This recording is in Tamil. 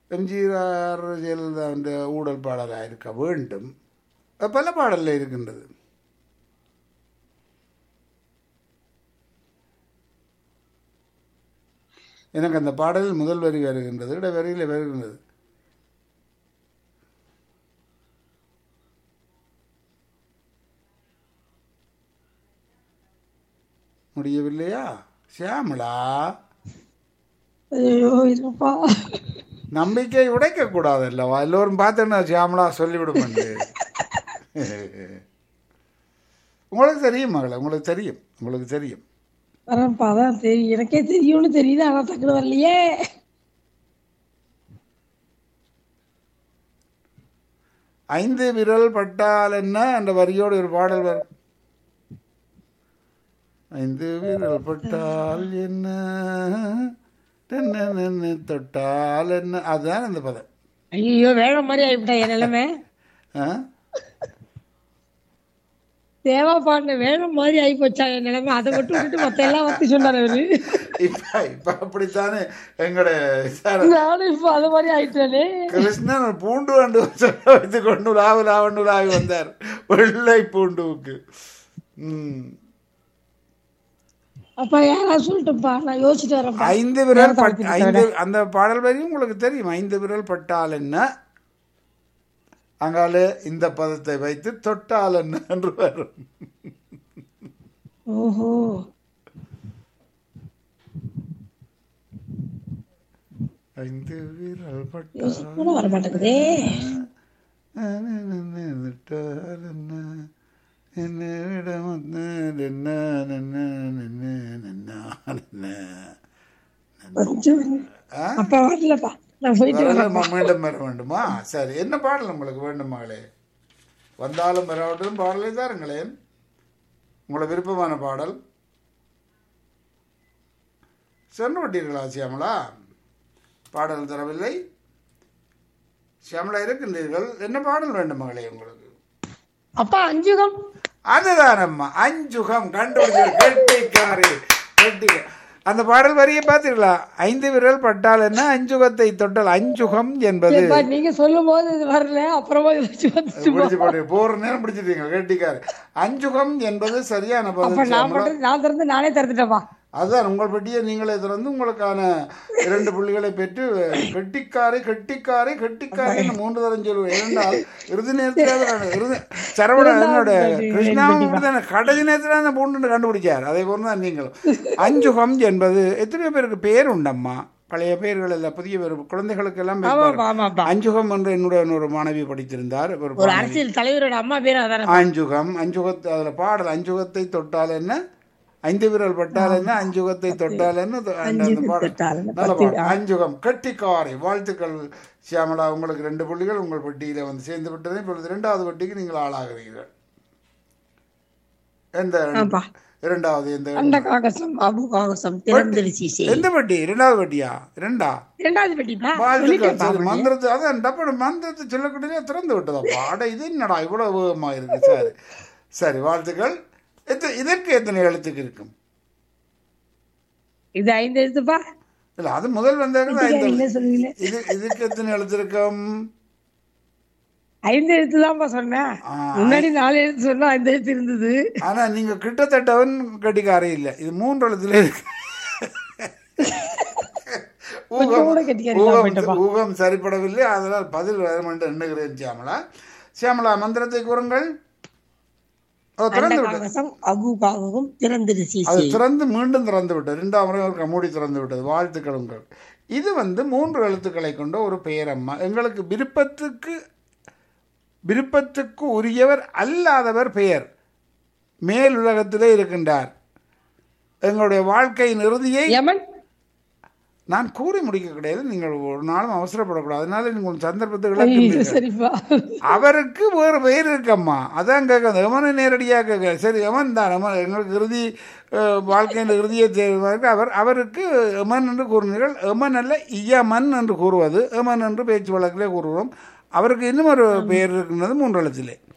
எம்ஜிஆர் ஜெயலலிதா என்ற ஊழல் பாடலாக இருக்க வேண்டும் அது பல பாடலில் இருக்கின்றது எனக்கு அந்த பாடலில் முதல் வரி வருகின்றது இட வரியில் வருகின்றது முடியவில்லையா சியாமளா ஐயோ இல்லப்பா நம்பிக்கை உடைக்க கூடாதல்லவா எல்லோரும் பார்த்தேன்னா சியாமளா சொல்லிவிடுமெண்டு உங்களுக்கு தெரியும் மகளே உங்களுக்கு தெரியும் உங்களுக்கு தெரியும் வரப்பா அதான் தெரியும் எனக்கே தெரியும்னு தெரியுது ஆனா டக்குனு வரலையே ஐந்து விரல் பட்டால் என்ன என்ற வரியோடு ஒரு பாடல் வரும் ஐந்து விரல் பட்டால் என்ன தென்ன தொட்டால் என்ன அதுதான் அந்த பதம் ஐயோ வேற மாதிரி ஆயிட்டா என் நிலைமை ஆ? தேவா பாடின வேற மாதிரி ஆகி போச்சா என் நிலைமை அதை மட்டும் விட்டுட்டு மத்த எல்லாம் வந்து சொன்னாரு அவரு இப்ப இப்ப அப்படித்தானே எங்கட சார் நானும் இப்ப அது மாதிரி ஆயிட்டேனே கிருஷ்ணன் ஒரு பூண்டு வண்டு வைத்து கொண்டு உலாவு லாவண்டு உலாவி வந்தார் வெள்ளை பூண்டுவுக்கு ம். அப்ப யாராவது சொல்லட்டும்ப்பா நான் யோசிச்சுட்டு வரேன்ப்பா ஐந்து விரல் பட் ஐந்து அந்த பாடல் வரி உங்களுக்கு தெரியும் ஐந்து விரல் பட்டால் என்ன அங்காலே இந்த பதத்தை வைத்து தொட்டால் என்ன என்று வரும் ஓஹோ ஐந்து விரல் பட்டால் யோசிச்சு கூட வர மாட்டேங்குதே தொட்டால் என்ன என்ன விடம் வந்தால் என்ன என்ன என்ன என்ன என்ன கொஞ்சம் ஆ? அப்ப வரலப்பா நான் போயிட்டு வரேன் வரலாமா? மீண்டும் வர வேண்டுமா சரி என்ன பாடல் உங்களுக்கு வேண்டும் மகளே வந்தாலும் வராவட்டும் பாடலை தாருங்களேன் உங்களை விருப்பமான பாடல் சென்று விட்டீர்களா சியாமலா பாடல் தரவில்லை சியாமலா இருக்கின்றீர்கள் என்ன பாடல் வேண்டும் மகளே உங்களுக்கு அப்பா அஞ்சுகம் அதுதான் அம்மா அஞ்சுகம் கண்டுபிடிச்சு கெட்டிக்காரி கெட்டி அந்த பாடல் வரியை பார்த்தீர்களா ஐந்து விரல் பட்டால் என்ன அஞ்சுகத்தை தொட்டால் அஞ்சுகம் என்பது ஏப்பா, நீங்க சொல்லும் போது இது வரல அப்புறமா யோசிச்சு வந்துச்சு பிடிச்சு போட்டு போற நேரம் பிடிச்சிட்டீங்க கெட்டிக்காரு அஞ்சுகம் என்பது சரியான அப்ப பதில் நான் சியாமளா. பண்றது நான் திறந்து நானே திறந்துட்டேன்ப்பா அதுதான் உங்கள் பெட்டியை நீங்களே திறந்து உங்களுக்கான இரண்டு புள்ளிகளை பெற்று கெட்டிக்காரை கெட்டிக்காரை கெட்டிக்காரை மூன்று தரம் சொல்லுவேன் இரண்டால் இறுதி நேரத்தில் இறுதி சரவணன் என்னோட கிருஷ்ணாவும் இப்படித்தானே கடைசி நேரத்தில் அந்த பூண்டு கண்டுபிடிச்சார் அதே போல தான் நீங்களும் அஞ்சுகம் என்பது எத்தனையோ பேருக்கு பேர் உண்டம்மா பழைய பெயர்கள் எல்லாம் புதிய பேர் குழந்தைகளுக்கு எல்லாம் பேர் ஆமாப்பா ஆமாப்பா அஞ்சுகம் என்று என்னுடைய ஒரு மாணவி படித்திருந்தார் ஒரு ஒரு அரசியல் தலைவரோட அம்மா பேர் அதானே அஞ்சுகம் அஞ்சுகத்தை அதுல பாடல் அஞ்சுகத்தை தொட்டால் என்ன ஐந்து விரல் பட்டால் என்ன அஞ்சுகத்தை தொட்டால் என்ன தொ- அந்த அந்த பாடல் தொட்டால் என்ன, நல்ல பாடல் அஞ்சுகம் கட்டிக்காரை வாழ்த்துக்கள் சியாமலா உங்களுக்கு ரெண்டு புள்ளிகள் உங்கள் பெட்டியில வந்து சேர்ந்து விட்டது இப்பொழுது இரண்டாவது பெட்டிக்கு நீங்கள் ஆளாகிறீர்கள் எந்த ஆமாப்பா இரண்டாவது எந்த அண்ட காகசம் அபு காகசம் திறந்திருச்சி செய் எந்த பெட்டி இரண்டாவது பெட்டியா இரண்டா இரண்டாவது பெட்டிப்பா வாழ்த்துக்கள் சரி மந்திரத்தை அதான் டப்பன மந்திரத்தை சொல்லக்கூடிய திறந்து விட்டதப்பா அட இது என்னடா இவ்வளவு வேகமா இருக்கு சரி சரி வாழ்த்துக்கள் எத்த- இதற்கு எத்தனை எழுத்துக்கு இருக்கும் இது ஐந்து எழுத்துப்பா இல்ல அது முதல் வந்தது ஐந்து என்ன சொல்லுவீங்க இது இதுக்கு எத்தனை எழுத்து இருக்கும் ஐந்து எழுத்து தான்ப்பா சொன்னேன் ஆ, முன்னாடி நாலு எழுத்து சொன்னா ஐந்து எழுத்து இருந்தது ஆனா நீங்க கிட்டத்தட்டவன் கட்டிக்காரே இல்லை இது மூன்று எழுத்துல இருக்கு ஊகம் கூட கெட்டிக்காரியா ஊகம் ஊகம் சரிப்படவில்லை அதனால் பதில் வரும் என்று எண்ணுகிறேன் சியாமலா சியாமலா மந்திரத்தை கூறுங்கள் ஓ திறந்து விட்டது காகசம் அபு காகமும் திறந்திருச்சி அது செய் திறந்து மீண்டும் திறந்து விட்டது இரண்டாம் முறை ஒரு மூடி திறந்து விட்டது வாழ்த்துக்கள் உங்கள் இது வந்து மூன்று எழுத்துக்களை கொண்ட ஒரு பெயரம்மா எங்களுக்கு விருப்பத்துக்கு விருப்பத்துக்கு உரியவர் அல்லாதவர் பெயர் மேல் உலகத்திலே இருக்கின்றார் எங்களுடைய வாழ்க்கையின் இறுதியை யமன் நான் கூறி முடிக்க கிடையாது நீங்கள் ஒரு நாளும் அவசரப்படக்கூடாது அதனால நீங்கள் உங்கள் சந்தர்ப்பத்தை ஐயோ, இழக்கின்றீர்கள் சரிப்பா அவருக்கு வேறு பெயர் இருக்கம்மா அதான் கேட்குது எமனை நேரடியாக கேட்க சரி எமன் தான் எமன் எங்களுக்கு இறுதி அஹ், வாழ்க்கையின் இறுதியை தேர்வதற்கு அவர் அவருக்கு எமன் என்று கூறினீர்கள் எமன் அல்ல இயமன் என்று கூறுவது எமன் என்று பேச்சு வழக்கிலே கூறுவோம் அவருக்கு இன்னும் ஒரு பெயர் இருக்கின்றது மூன்று எழுத்திலே